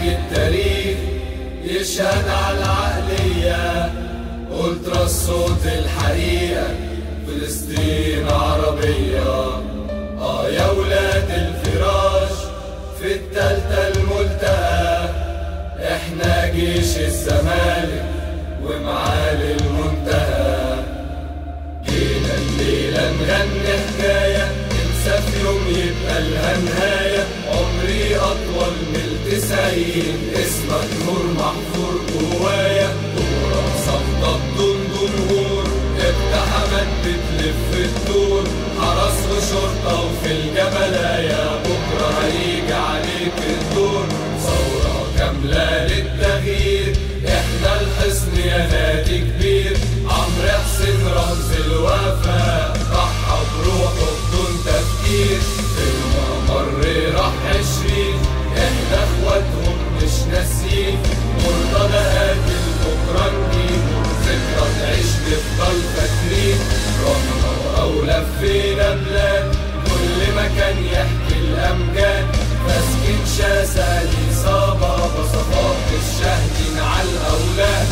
التاريخ يشهد على العقلية ألترا الصوت الحقيقة فلسطين عربية آه يا ولاد الفراش في التالتة الملتقى احنا جيش الزمالك ومعالي المنتهى جينا الليلة نغني حكاية ننسى في يوم يبقى لها نهاية عمري أطول من التسعين اسمك نور محفور جوايا كورة صفطة بدون جمهور اقتحمت بتلف الدور حرس وشرطة وفي الجبلايا بكرة هيجي عليك الدور ثورة كاملة للتغيير احنا الحصن يا نادي كبير عمرو حسين رمز الوفاء ضحى بروحه بدون تفكير الممر راح عشرين احنا اخواتهم مش ناسيين مرتضى قاتل بكره نجيب ذكرى تعيش نفضل فاكرين رحنا ورا ولفينا بلاد كل مكان يحكي الامجاد ماسكين شاسة الإصابة بصفات الشاهدين على الأولاد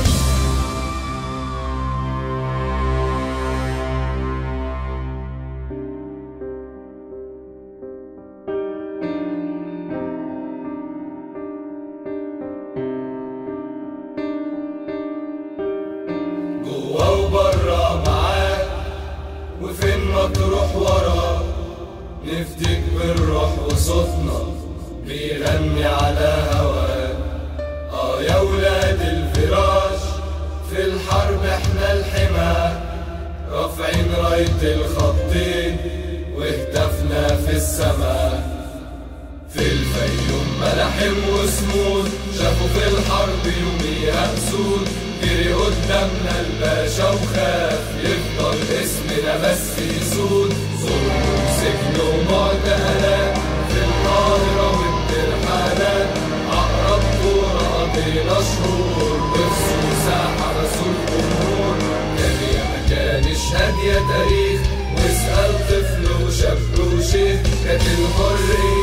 جوا وبرا معاك وفين ما تروح ورا نفديك بالروح وصوتنا بيغني على هواك اه يا ولاد الفراش في الحرب احنا الحمى رافعين راية الخطين وهتفنا في السماء في الفيوم ملاحم وسمود شافوا في الحرب يوميها اسود جري قدامنا الباشا وخاف يفضل اسمنا بس يسود ظلم وسجن ومعتقلات في القاهرة والترحالات أقرب كورة قضينا شهور بفصول ساحة رسول الجمهور كان يا مكان اشهد يا تاريخ واسأل طفل وشاب وشيخ كانت الحرية